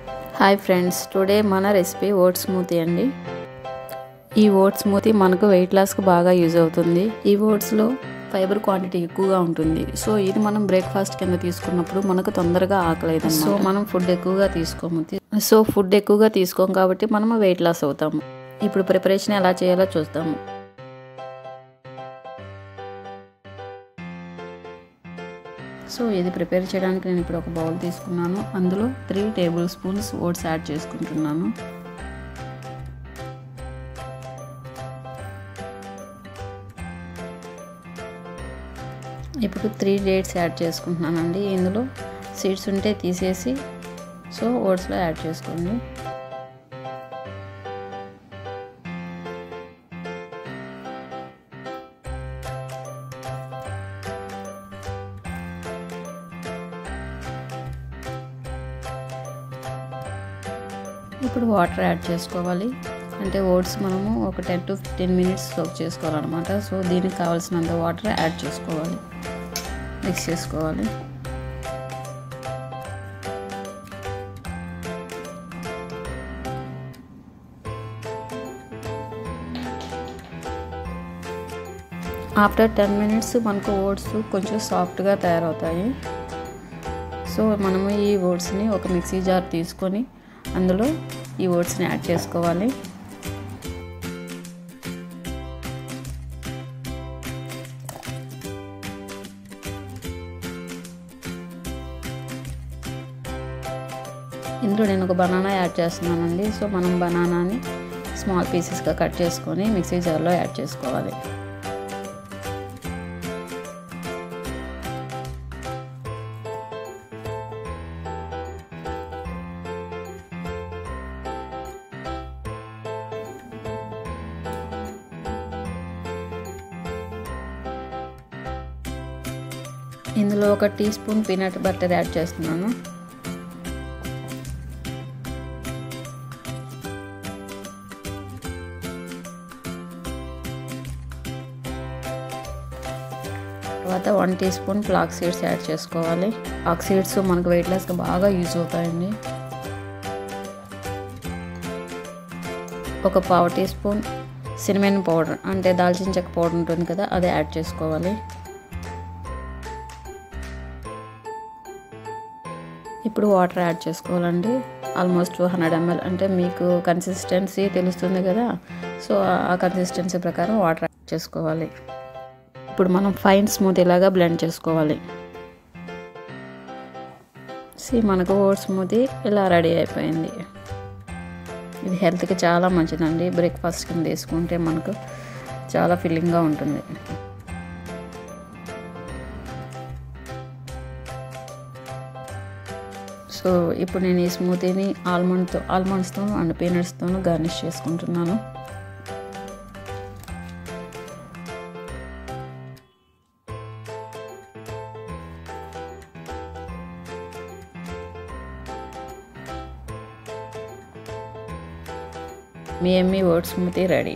hi friends today మన recipe oats smoothie అండి ఈ ఓట్స్ స్మూతీ మనకు వెయిట్ లాస్కి బాగా యూజ్ అవుతుంది ఈ ఓట్స్లో ఫైబర్ క్వాంటిటీ ఎక్కువగా ఉంటుంది సో ఇది మనం బ్రేక్ఫాస్ట్ కింద తీసుకున్నప్పుడు మనకు తొందరగా ఆకలేదు సో మనం ఫుడ్ ఎక్కువగా తీసుకోము సో ఫుడ్ ఎక్కువగా తీసుకోము కాబట్టి మనం వెయిట్ లాస్ అవుతాము ఇప్పుడు ప్రిపరేషన్ ఎలా చేయాలో చూస్తాము సో ఇది ప్రిపేర్ చేయడానికి నేను ఇప్పుడు ఒక బౌల్ తీసుకున్నాను అందులో three tablespoons oats add చేసుకుంటున్నాను ఇప్పుడు త్రీ డేట్స్ యాడ్ చేసుకుంటున్నానండి ఇందులో సీడ్స్ ఉంటే తీసేసి సో ఓట్స్లో యాడ్ చేసుకోండి ఇప్పుడు వాటర్ యాడ్ చేసుకోవాలి అంటే ఓట్స్ మనము ఒక ten to fifteen minutes soak చేసుకోవాలన్నమాట సో దీనికి కావాల్సినంత వాటర్ యాడ్ చేసుకోవాలి మిక్స్ చేసుకోవాలి ఆఫ్టర్ టెన్ మినిట్స్ మనకు ఓట్స్ కొంచెం సాఫ్ట్గా తయారవుతాయి సో మనము ఈ ఓట్స్ని ఒక మిక్సీ జార్ తీసుకొని అందులో ఈ ఓట్స్ని యాడ్ చేసుకోవాలి ఇందులో నేను ఒక బనానా యాడ్ చేస్తున్నానండి సో మనం బనానాని స్మాల్ పీసెస్గా కట్ చేసుకొని మిక్సీ జార్లో యాడ్ చేసుకోవాలి ఇందులో ఒక teaspoon peanut butter add చేస్తున్నాను తర్వాత one teaspoon flax seeds add చేసుకోవాలి ఫ్లాక్ సీడ్స్ మనకు వెయిట్ లాస్కి బాగా యూజ్ అవుతాయండి ఒక పావు టీ స్పూన్ సినిమెన్ పౌడర్ అంటే దాల్చిన చెక్క పౌడర్ ఉంటుంది కదా అది యాడ్ చేసుకోవాలి ఇప్పుడు వాటర్ యాడ్ చేసుకోవాలండి ఆల్మోస్ట్ టూ హండ్రెడ్ ఎంఎల్ అంటే మీకు కన్సిస్టెన్సీ తెలుస్తుంది కదా సో ఆ కన్సిస్టెన్సీ ప్రకారం వాటర్ యాడ్ చేసుకోవాలి ఇప్పుడు మనం ఫైన్ స్మూత్ ఇలాగా బ్లెండ్ చేసుకోవాలి సి మనకు ఓట్ స్మూతీ ఇలా రెడీ అయిపోయింది ఇది హెల్త్కి చాలా మంచిదండి బ్రేక్ఫాస్ట్ కింద తీసుకుంటే మనకు చాలా ఫిల్లింగ్గా ఉంటుంది సో ఇప్పుడు నేను ఈ స్మూతీని ఆల్మండ్తో ఆల్మండ్స్తో అండ్ పీనట్స్తోనూ గార్నిష్ చేసుకుంటున్నాను మీ ఎమ్మి oat smoothie ready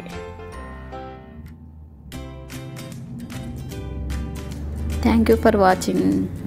thank you for watching